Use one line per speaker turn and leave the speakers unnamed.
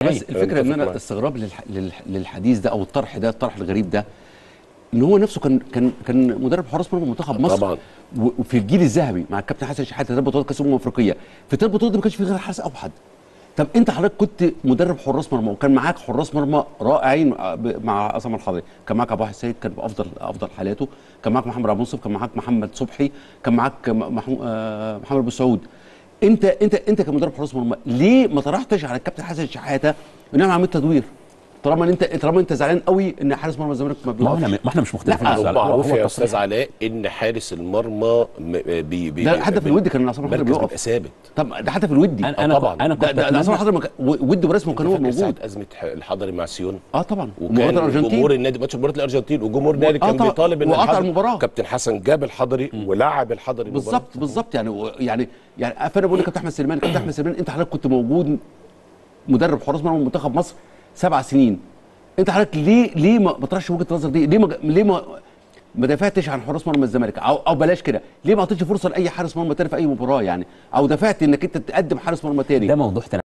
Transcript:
بس الفكره ان
متفق
انا
معاك.
استغراب للح... للح... للحديث ده او الطرح ده الطرح الغريب ده ان هو نفسه كان كان كان مدرب حراس مرمى منتخب مصر
طبعاً.
و- وفي الجيل الذهبي مع الكابتن حسن شحاته ثلاث بطولات كاس الامم الافريقيه في ثلاث بطولات دي ما كانش في غير حارس اوحد طب انت حضرتك كنت مدرب حراس مرمى وكان معاك حراس مرمى رائعين ب- مع عصام الحضري كان معاك ابو واحد سيد كان بافضل افضل حالاته كان معاك محمد ابو منصف كان معاك محمد صبحي كان معاك م- محمو- آه، محمد ابو سعود انت انت انت كمدرب حراس مرمى ليه ما طرحتش على الكابتن حسن شحاته ان انا عملت تدوير طالما انت طالما انت زعلان قوي ان حارس مرمى الزمالك ما
ما احنا
بيقفش
ما احنا مش مختلفين في
هو
الزعل. هو-
معروف
هو
يا
التصريح.
استاذ علاء ان حارس المرمى م- بي بي
ده حتى في الودي كان عصام الحضري
مركز
بيقف
بيبقى ثابت
طب ده حتى في الودي
انا انا
طبعاً.
انا
ده
كنت
ده ده عصام
أتمنى-
الحضري مك- ودي ورسمه كان هو
فاكر ساعة
موجود
ازمه ح- الحضري مع سيون
اه طبعا
وكان
ومباراه الارجنتين
جمهور النادي ماتش مباراه الارجنتين وجمهور النادي
آه
كان
طبعاً.
بيطالب ان
وقطع
الحضري-
المباراة.
كابتن حسن جاب الحضري ولعب الحضري المباراة.
بالظبط بالظبط يعني و- يعني يعني فانا بقول لك كابتن احمد سليمان كابتن احمد سليمان انت حضرتك كنت موجود مدرب حراس مرمى منتخب مصر سبع سنين انت حضرتك ليه ليه ما ما طرحش وجهه النظر دي ليه ما ليه ما ما دافعتش عن حراس مرمى الزمالك او او بلاش كده ليه ما اعطيتش فرصه لاي حارس مرمى تاني في اي مباراه يعني او دافعت انك انت تقدم حارس مرمى تاني
ده موضوع تاني